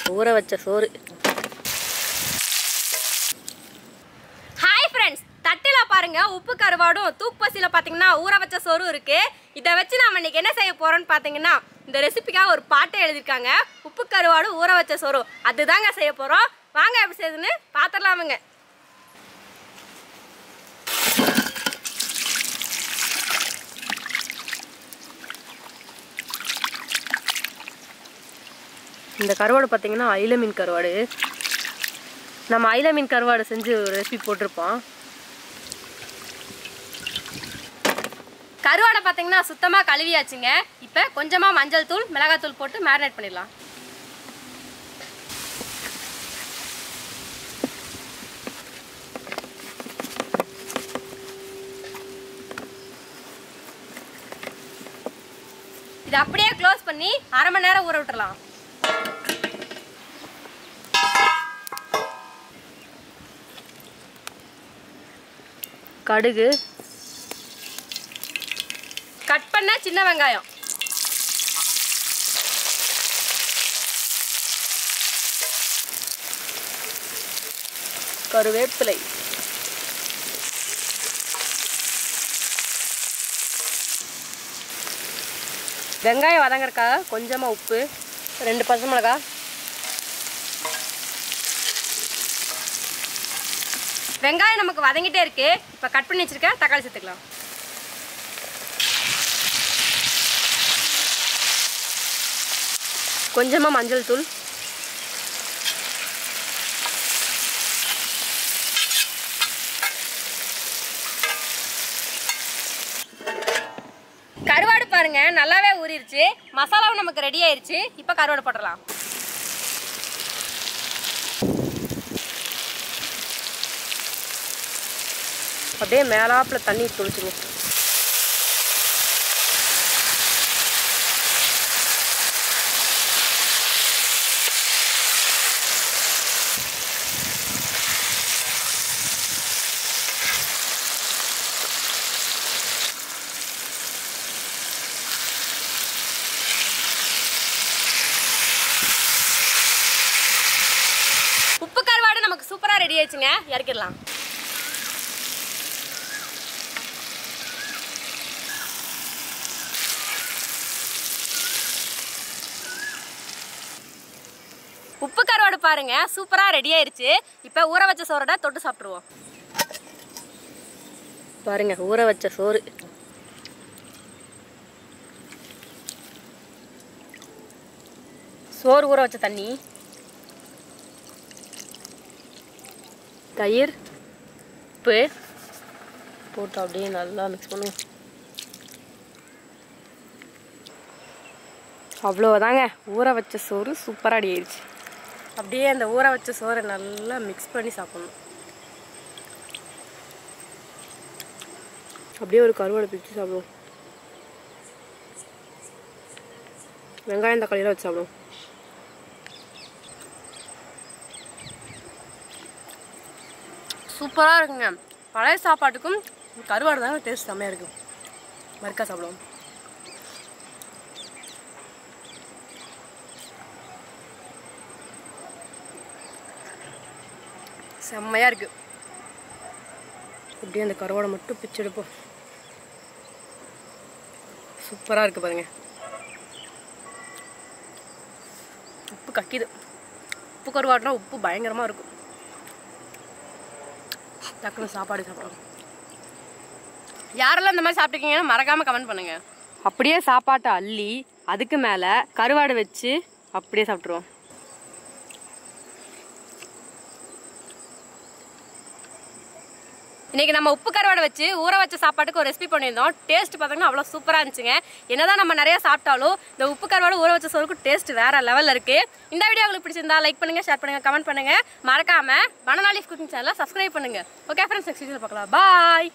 ஊற வச்ச சோறு ஹாய் ஃப்ரெண்ட்ஸ் தட்டில் பாருங்க உப்பு கருவாடும் தூப்பசியில் பார்த்தீங்கன்னா ஊற வச்ச சோறும் இருக்கு இதை வச்சு நாம இன்னைக்கு என்ன செய்ய போறோம்னு பார்த்தீங்கன்னா இந்த ரெசிபிக்காக ஒரு பாட்டை எழுதியிருக்காங்க உப்பு கருவாடு ஊற வச்ச சோறு அதுதாங்க செய்ய போறோம் வாங்க எப்படி செய்யுதுன்னு பார்த்துடலாமுங்க இந்த கருவாடு பார்த்தீங்கன்னா அயில மீன் கருவாடு நம்ம அயில மீன் கருவாடு செஞ்சு ஒரு ரெசிபி போட்டிருப்போம் கருவாடை பார்த்தீங்கன்னா சுத்தமாக கழுவியாச்சுங்க இப்போ கொஞ்சமாக மஞ்சள் தூள் மிளகாய் தூள் போட்டு மேரினேட் பண்ணிடலாம் இதை அப்படியே க்ளோஸ் பண்ணி அரை மணி நேரம் ஊற விட்டுறலாம் கடுகு கட் பண்ண சின்ன வெங்காயம் கருவேப்பிலை வெங்காயம் வதங்கறக்காக கொஞ்சமாக உப்பு ரெண்டு பச்சை மிளகாய் வெங்காயம் நமக்கு வதங்கிட்டே இருக்கு இப்போ கட் பண்ணி வச்சிருக்க தக்காளி சேர்த்துக்கலாம் கொஞ்சமாக மஞ்சள் தூள் கருவாடு பாருங்க நல்லாவே ஊறிடுச்சு மசாலாவும் நமக்கு ரெடி ஆயிருச்சு இப்போ கருவாடு போட்டுடலாம் அப்படியே மேலாப்புல தண்ணி தொளிச்சுங்க உப்பு கருவாடு நமக்கு சூப்பராக ரெடி ஆயிடுச்சுங்க இறக்கிடலாம் உப்பு கருவாடு பாருங்க சூப்பராக ரெடி ஆயிருச்சு இப்போ ஊற வச்ச சோறோட தொட்டு சாப்பிட்ருவோம் பாருங்க ஊற வச்ச சோறு சோறு ஊற வச்ச தண்ணி தயிர் உப்பு போட்டு அப்படியே நல்லா மிக்ஸ் பண்ணுவோம் அவ்வளோதாங்க ஊற வச்ச சோறு சூப்பராக அடி ஆயிடுச்சு அப்படியே அந்த ஊற வச்ச சோறை நல்லா மிக்ஸ் பண்ணி சாப்பிடணும் அப்படியே ஒரு கருவாடை பிச்சு சாப்பிடுவோம் வெங்காயம் தக்காளியெல்லாம் வச்சு சாப்பிடுவோம் சூப்பராக இருக்குங்க பழைய சாப்பாட்டுக்கும் கருவாடு தாங்க டேஸ்ட் செம்மையாக இருக்கும் மறுக்கா சாப்பிடுவோம் செம்மையாக இருக்கு அப்படியே அந்த கருவாடை மட்டும் பிச்சு எடுப்போம் சூப்பராக இருக்கு பாருங்க உப்பு கக்கிது உப்பு கருவாடுனா உப்பு பயங்கரமாக இருக்கும் டக்குனு சாப்பாடு சாப்பிடலாம் யாரெல்லாம் இந்த மாதிரி சாப்பிட்டுருக்கீங்கன்னு மறக்காம கமெண்ட் பண்ணுங்க அப்படியே சாப்பாட்டை அள்ளி அதுக்கு மேலே கருவாடு வச்சு அப்படியே சாப்பிட்ருவோம் இன்னைக்கு நம்ம உப்பு கருவாடை வச்சு ஊற வச்ச சாப்பாட்டுக்கு ஒரு ரெசிபி பண்ணியிருந்தோம் டேஸ்ட் பார்த்தீங்கன்னா அவ்வளோ சூப்பராக இருந்துச்சுங்க என்னதான் நம்ம நிறைய சாப்பிட்டாலும் இந்த உப்பு கருவாடு ஊற வச்ச சோறுக்கு டேஸ்ட் வேற லெவலில் இருக்கு இந்த வீடியோ உங்களுக்கு பிடிச்சிருந்தா லைக் பண்ணுங்க ஷேர் பண்ணுங்க கமெண்ட் பண்ணுங்க மறக்காம பனநாளிஃப் குக்கிங் சேனலை சப்ஸ்கிரைப் பண்ணுங்க ஓகே ஃப்ரெண்ட்ஸ் நெக்ஸ்ட் வீடியோ பார்க்கலாம் பாய்